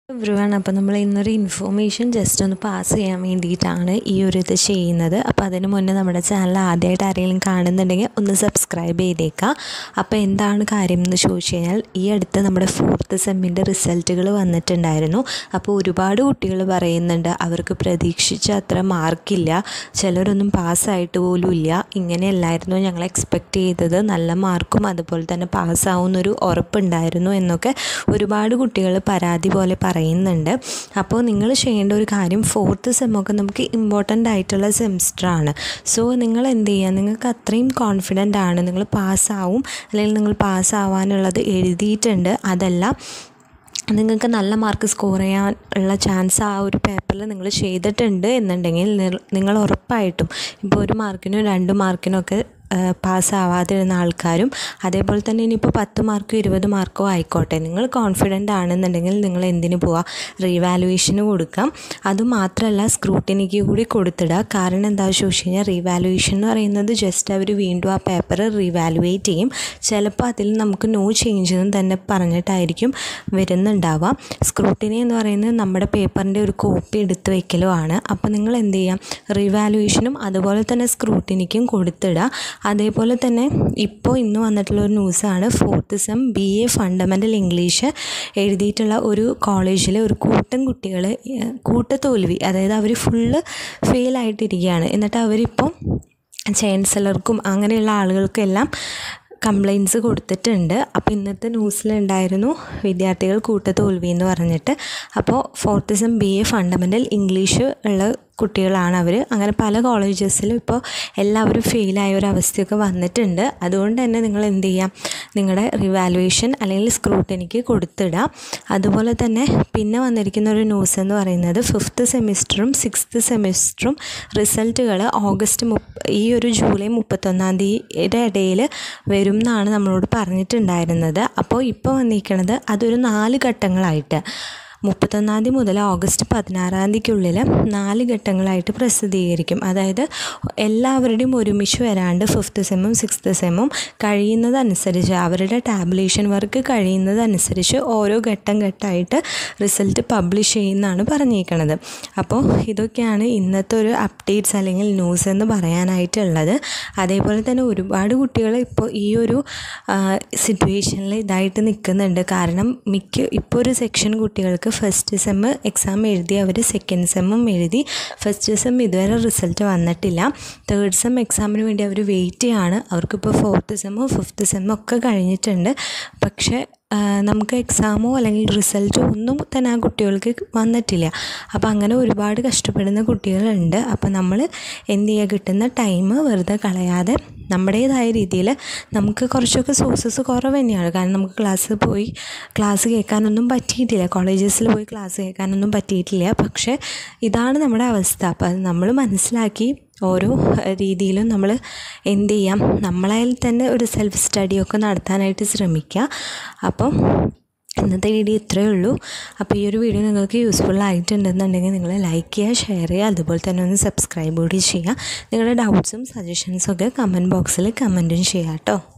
everyone അപ്പോൾ നമ്മൾ ഇന്നൊരു ഇൻഫോർമേഷൻ ജസ്റ്റ് ഒന്ന് പാസ് ചെയ്യാൻ വേണ്ടിയിട്ടാണ് ഈ ഒരു ഇത് ചെയ്യുന്നത് അപ്പോൾ അതിന് മുന്നേ നമ്മുടെ ചാനൽ ആദ്യമായിട്ട് ആരെങ്കിലും കാണുന്നുണ്ടെങ്കിൽ ഒന്ന് സബ്സ്ക്രൈബ് ചെയ്തേക്കുക അപ്പോൾ എന്താണ് കാര്യം എന്ന് ചോദിച്ചു കഴിഞ്ഞാൽ ഈ അടുത്ത് നമ്മുടെ ഫോർത്ത് സെമ്മിൻ്റെ റിസൾട്ടുകൾ വന്നിട്ടുണ്ടായിരുന്നു അപ്പോൾ ഒരുപാട് കുട്ടികൾ പറയുന്നുണ്ട് അവർക്ക് പ്രതീക്ഷിച്ച അത്ര മാർക്കില്ല ചിലരൊന്നും പാസ്സായിട്ട് പോലും ഇല്ല ഇങ്ങനെയല്ലായിരുന്നു ഞങ്ങൾ എക്സ്പെക്റ്റ് ചെയ്തത് നല്ല മാർക്കും അതുപോലെ തന്നെ പാസ്സാവുന്നൊരു ഉറപ്പുണ്ടായിരുന്നു എന്നൊക്കെ ഒരുപാട് കുട്ടികൾ പരാതി പോലെ പറയുന്നുണ്ട് അപ്പോൾ നിങ്ങൾ ചെയ്യേണ്ട ഒരു കാര്യം ഫോർത്ത് സെമ്മൊക്കെ നമുക്ക് ഇമ്പോർട്ടൻ്റ് ആയിട്ടുള്ള സെമിസ്റ്ററാണ് സോ നിങ്ങൾ എന്ത് ചെയ്യുക നിങ്ങൾക്ക് അത്രയും കോൺഫിഡൻ്റ് ആണ് നിങ്ങൾ പാസ്സാവും അല്ലെങ്കിൽ നിങ്ങൾ പാസ്സാവാനുള്ളത് എഴുതിയിട്ടുണ്ട് അതല്ല നിങ്ങൾക്ക് നല്ല മാർക്ക് സ്കോർ ചെയ്യാൻ ഉള്ള ചാൻസ് ആ ഒരു പേപ്പറിൽ നിങ്ങൾ ചെയ്തിട്ടുണ്ട് എന്നുണ്ടെങ്കിൽ നിങ്ങൾ ഉറപ്പായിട്ടും ഇപ്പോൾ ഒരു മാർക്കിനോ രണ്ട് മാർക്കിനോ ഒക്കെ പാസ്സാവാതിരുന്ന ആൾക്കാരും അതേപോലെ തന്നെ ഇനിയിപ്പോൾ പത്ത് മാർക്കോ ഇരുപത് മാർക്കോ ആയിക്കോട്ടെ നിങ്ങൾ കോൺഫിഡൻ്റ് ആണെന്നുണ്ടെങ്കിൽ നിങ്ങൾ എന്തിന് പോവുക റീവാലുവേഷന് കൊടുക്കാം അതുമാത്രമല്ല സ്ക്രൂട്ടിനിക്ക് കൂടി കൊടുത്തിടുക കാരണം എന്താണെന്ന് ചോദിച്ചു കഴിഞ്ഞാൽ റീവാലുവേഷൻ എന്ന് പറയുന്നത് ജസ്റ്റ് അവർ വീണ്ടും ആ പേപ്പർ റീവാലുവേറ്റ് ചെയ്യും ചിലപ്പോൾ അതിൽ നമുക്ക് നോ ചേഞ്ച് എന്ന് തന്നെ പറഞ്ഞിട്ടായിരിക്കും വരുന്നുണ്ടാവുക സ്ക്രൂട്ടിനി എന്ന് പറയുന്നത് നമ്മുടെ പേപ്പറിൻ്റെ ഒരു കോപ്പി എടുത്ത് വെക്കലോ ആണ് അപ്പോൾ നിങ്ങൾ എന്ത് ചെയ്യാം റീവാലുവേഷനും അതുപോലെ തന്നെ സ്ക്രൂട്ടിനിക്കും കൊടുത്തിടുക അതേപോലെ തന്നെ ഇപ്പോൾ ഇന്ന് വന്നിട്ടുള്ള ഒരു ന്യൂസാണ് fourth sem B A fundamental English എഴുതിയിട്ടുള്ള ഒരു കോളേജിലെ ഒരു കൂട്ടം കുട്ടികൾ കൂട്ടത്തോൽവി അതായത് അവർ ഫുള്ള് ഫെയിലായിട്ടിരിക്കുകയാണ് എന്നിട്ട് അവരിപ്പോൾ ചാൻസലർക്കും അങ്ങനെയുള്ള ആളുകൾക്കെല്ലാം കംപ്ലയിൻറ്റ്സ് കൊടുത്തിട്ടുണ്ട് അപ്പോൾ ഇന്നത്തെ ന്യൂസിലുണ്ടായിരുന്നു വിദ്യാർത്ഥികൾ കൂട്ടത്തോൽവി എന്ന് പറഞ്ഞിട്ട് അപ്പോൾ fourth sem B A fundamental English ഉള്ള കുട്ടികളാണ് അവർ അങ്ങനെ പല കോളേജസിലും ഇപ്പോൾ എല്ലാവരും ഫെയിലായ ഒരു അവസ്ഥയൊക്കെ വന്നിട്ടുണ്ട് അതുകൊണ്ട് തന്നെ നിങ്ങൾ എന്ത് ചെയ്യാം നിങ്ങളുടെ റിവാലുവേഷൻ അല്ലെങ്കിൽ സ്ക്രൂട്ടിനിക്ക് കൊടുത്തിടുക അതുപോലെ തന്നെ പിന്നെ വന്നിരിക്കുന്ന ഒരു ന്യൂസ് എന്ന് പറയുന്നത് ഫിഫ്ത്ത് സെമിസ്റ്ററും സിക്സ്ത്ത് സെമിസ്റ്ററും റിസൾട്ടുകൾ ഓഗസ്റ്റ് മുപ്പ ഈ ഒരു ജൂലൈ മുപ്പത്തൊന്നാം തീയതിയുടെ ഇടയിൽ വരും എന്നാണ് നമ്മളോട് പറഞ്ഞിട്ടുണ്ടായിരുന്നത് അപ്പോൾ ഇപ്പോൾ വന്നിരിക്കുന്നത് അതൊരു നാല് ഘട്ടങ്ങളായിട്ട് മുപ്പത്തൊന്നാം തീയതി മുതൽ ഓഗസ്റ്റ് പതിനാറാം തീയതിക്കുള്ളിൽ നാല് ഘട്ടങ്ങളായിട്ട് പ്രസിദ്ധീകരിക്കും അതായത് എല്ലാവരുടെയും ഒരുമിച്ച് വരാണ്ട് ഫിഫ്ത്ത് സെമ്മും സിക്സ്ത്ത് സെമ്മും കഴിയുന്നതനുസരിച്ച് അവരുടെ ടാബുലേഷൻ വർക്ക് കഴിയുന്നതനുസരിച്ച് ഓരോ ഘട്ടം ഘട്ടമായിട്ട് റിസൾട്ട് പബ്ലിഷ് ചെയ്യുന്നതാണ് പറഞ്ഞേക്കണത് അപ്പോൾ ഇതൊക്കെയാണ് ഇന്നത്തെ ഒരു അപ്ഡേറ്റ്സ് അല്ലെങ്കിൽ ന്യൂസ് എന്ന് പറയാനായിട്ടുള്ളത് അതേപോലെ തന്നെ ഒരുപാട് കുട്ടികൾ ഇപ്പോൾ ഈ ഒരു സിറ്റുവേഷനിൽ ഇതായിട്ട് നിൽക്കുന്നുണ്ട് കാരണം മിക്ക ഇപ്പോൾ ഒരു സെക്ഷൻ കുട്ടികൾക്ക് ഫസ്റ്റ് സെമ്മ് എക്സാം എഴുതി അവർ സെക്കൻഡ് സെമ്മും എഴുതി ഫസ്റ്റ് സെം ഇതുവരെ റിസൾട്ട് വന്നിട്ടില്ല തേർഡ് സെം എക്സാമിന് വേണ്ടി അവർ വെയിറ്റ് ചെയ്യാണ് അവർക്കിപ്പോൾ ഫോർത്ത് സെമ്മോ ഫിഫ്ത്ത് സെമ്മോ ഒക്കെ കഴിഞ്ഞിട്ടുണ്ട് പക്ഷേ നമുക്ക് എക്സാമോ അല്ലെങ്കിൽ റിസൾട്ടോ ഒന്നും തന്നെ ആ കുട്ടികൾക്ക് വന്നിട്ടില്ല അപ്പോൾ അങ്ങനെ ഒരുപാട് കഷ്ടപ്പെടുന്ന കുട്ടികളുണ്ട് അപ്പോൾ നമ്മൾ എന്ത് ചെയ്യുക കിട്ടുന്ന ടൈം വെറുതെ കളയാതെ നമ്മുടേതായ രീതിയിൽ നമുക്ക് കുറച്ചൊക്കെ സോഴ്സസ് കുറവ് തന്നെയാണ് കാരണം നമുക്ക് ക്ലാസ് പോയി ക്ലാസ് കേൾക്കാനൊന്നും പറ്റിയിട്ടില്ല കോളേജസിൽ പോയി ക്ലാസ് കേൾക്കാനൊന്നും പറ്റിയിട്ടില്ല പക്ഷേ ഇതാണ് നമ്മുടെ അവസ്ഥ അപ്പോൾ അത് നമ്മൾ മനസ്സിലാക്കി ഓരോ രീതിയിലും നമ്മൾ എന്ത് ചെയ്യാം നമ്മളായാൽ തന്നെ ഒരു സെൽഫ് സ്റ്റഡിയൊക്കെ നടത്താനായിട്ട് ശ്രമിക്കുക അപ്പം ഇന്നത്തെ വീഡിയോ ഇത്രയേ ഉള്ളൂ അപ്പോൾ ഈ ഒരു വീഡിയോ നിങ്ങൾക്ക് യൂസ്ഫുൾ ആയിട്ടുണ്ടെന്നുണ്ടെങ്കിൽ നിങ്ങൾ ലൈക്ക് ചെയ്യുക ഷെയർ ചെയ്യുക അതുപോലെ തന്നെ ഒന്ന് സബ്സ്ക്രൈബ് കൂടി ചെയ്യുക നിങ്ങളുടെ ഡൗട്ട്സും സജഷൻസും ഒക്കെ കമൻറ്റ് ബോക്സിൽ കമൻറ്റും ചെയ്യാം കേട്ടോ